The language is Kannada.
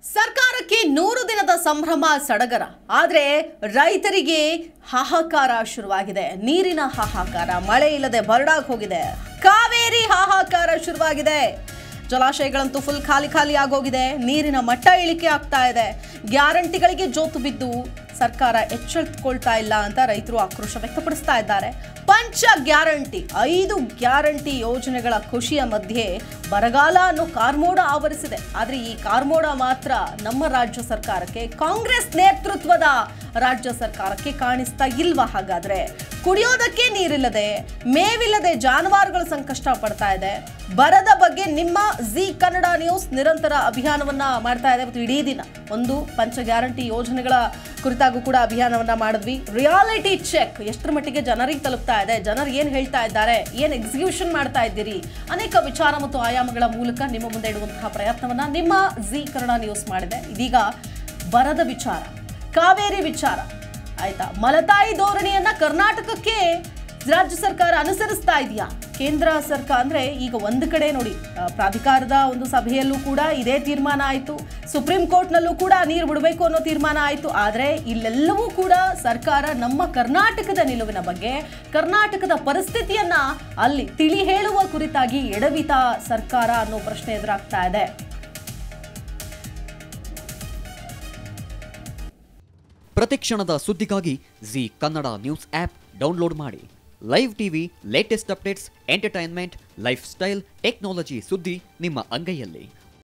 ಸರ್ಕಾರಕ್ಕೆ ನೂರು ದಿನದ ಸಂಭ್ರಮ ಸಡಗರ ಆದರೆ ರೈತರಿಗೆ ಹಾಹಾಕಾರ ಶುರುವಾಗಿದೆ ನೀರಿನ ಹಾಹಾಕಾರ ಮಳೆ ಇಲ್ಲದೆ ಬರಡಾಗಿ ಹೋಗಿದೆ ಕಾವೇರಿ ಹಾಹಾಕಾರ ಶುರುವಾಗಿದೆ ಜಲಾಶಯಗಳಂತೂ ಫುಲ್ ಖಾಲಿ ಖಾಲಿ ಆಗೋಗಿದೆ ನೀರಿನ ಮಟ್ಟ ಇಳಿಕೆ ಆಗ್ತಾ ಇದೆ ಗ್ಯಾರಂಟಿಗಳಿಗೆ ಜೋತು ಬಿದ್ದು ಸರ್ಕಾರ ಎಚ್ಚೆತ್ತುಕೊಳ್ತಾ ಇಲ್ಲ ಅಂತ ರೈತರು ಆಕ್ರೋಶ ವ್ಯಕ್ತಪಡಿಸ್ತಾ ಇದ್ದಾರೆ ಪಂಚ ಗ್ಯಾರಂಟಿ ಐದು ಗ್ಯಾರಂಟಿ ಯೋಜನೆಗಳ ಖುಷಿಯ ಮಧ್ಯೆ ಬರಗಾಲ ಅನ್ನೋ ಕಾರ್ಮೋಡ ಆವರಿಸಿದೆ ಆದರೆ ಈ ಕಾರ್ಮೋಡ ಮಾತ್ರ ನಮ್ಮ ರಾಜ್ಯ ಸರ್ಕಾರಕ್ಕೆ ಕಾಂಗ್ರೆಸ್ ನೇತೃತ್ವದ ರಾಜ್ಯ ಸರ್ಕಾರಕ್ಕೆ ಕಾಣಿಸ್ತಾ ಇಲ್ವಾ ಹಾಗಾದ್ರೆ ಕುಡಿಯೋದಕ್ಕೆ ನೀರಿಲ್ಲದೆ ಮೇವಿಲ್ಲದೆ ಜಾನುವಾರುಗಳು ಸಂಕಷ್ಟ ಪಡ್ತಾ ಇದೆ ಬರದ ಬಗ್ಗೆ ನಿಮ್ಮ ಜಿ ಕನ್ನಡ ನ್ಯೂಸ್ ನಿರಂತರ ಅಭಿಯಾನವನ್ನ ಮಾಡ್ತಾ ಇದೆ ಮತ್ತು ಇಡೀ ದಿನ ಒಂದು ಪಂಚ ಗ್ಯಾರಂಟಿ ಯೋಜನೆಗಳ ಕುರಿತಾಗೂ ಕೂಡ ಅಭಿಯಾನವನ್ನ ಮಾಡಿದ್ವಿ ರಿಯಾಲಿಟಿ ಚೆಕ್ ಎಷ್ಟರ ಮಟ್ಟಿಗೆ ಜನರಿಗೆ ತಲುಪ್ತಾ ಇದೆ ಜನರು ಏನ್ ಹೇಳ್ತಾ ಇದ್ದಾರೆ ಏನ್ ಎಕ್ಸಿಕ್ಯೂಷನ್ ಮಾಡ್ತಾ ಇದ್ದೀರಿ ಅನೇಕ ವಿಚಾರ ಮತ್ತು ಆಯಾಮಗಳ ಮೂಲಕ ನಿಮ್ಮ ಮುಂದೆ ಇಡುವಂತಹ ಪ್ರಯತ್ನವನ್ನ ನಿಮ್ಮ ಜಿ ಕನ್ನಡ ನ್ಯೂಸ್ ಮಾಡಿದೆ ಇದೀಗ ಬರದ ವಿಚಾರ ಕಾವೇರಿ ವಿಚಾರ ಆಯ್ತಾ ಮಲತಾಯಿ ಧೋರಣೆಯನ್ನ ಕರ್ನಾಟಕಕ್ಕೆ ರಾಜ್ಯ ಸರ್ಕಾರ ಅನುಸರಿಸ್ತಾ ಇದೆಯಾ ಕೇಂದ್ರ ಸರ್ಕಾರ ಅಂದ್ರೆ ಈಗ ಒಂದು ಕಡೆ ನೋಡಿ ಆ, ಪ್ರಾಧಿಕಾರದ ಒಂದು ಸಭೆಯಲ್ಲೂ ಕೂಡ ಇದೇ ತೀರ್ಮಾನ ಆಯಿತು ಸುಪ್ರೀಂ ಕೋರ್ಟ್ನಲ್ಲೂ ಕೂಡ ನೀರು ಬಿಡಬೇಕು ಅನ್ನೋ ತೀರ್ಮಾನ ಆಯಿತು ಆದರೆ ಇಲ್ಲೆಲ್ಲವೂ ಕೂಡ ಸರ್ಕಾರ ನಮ್ಮ ಕರ್ನಾಟಕದ ನಿಲುವಿನ ಬಗ್ಗೆ ಕರ್ನಾಟಕದ ಪರಿಸ್ಥಿತಿಯನ್ನ ಅಲ್ಲಿ ತಿಳಿ ಹೇಳುವ ಕುರಿತಾಗಿ ಎಡವಿತಾ ಸರ್ಕಾರ ಅನ್ನೋ ಪ್ರಶ್ನೆ ಎದುರಾಗ್ತಾ ಇದೆ ಪ್ರತಿಕ್ಷಣದ ಸುದ್ದಿಗಾಗಿ Zee Kannada news app download ಮಾಡಿ live TV latest updates entertainment lifestyle technology ಸುದ್ದಿ ನಿಮ್ಮ ಅಂಗೈಯಲ್ಲಿ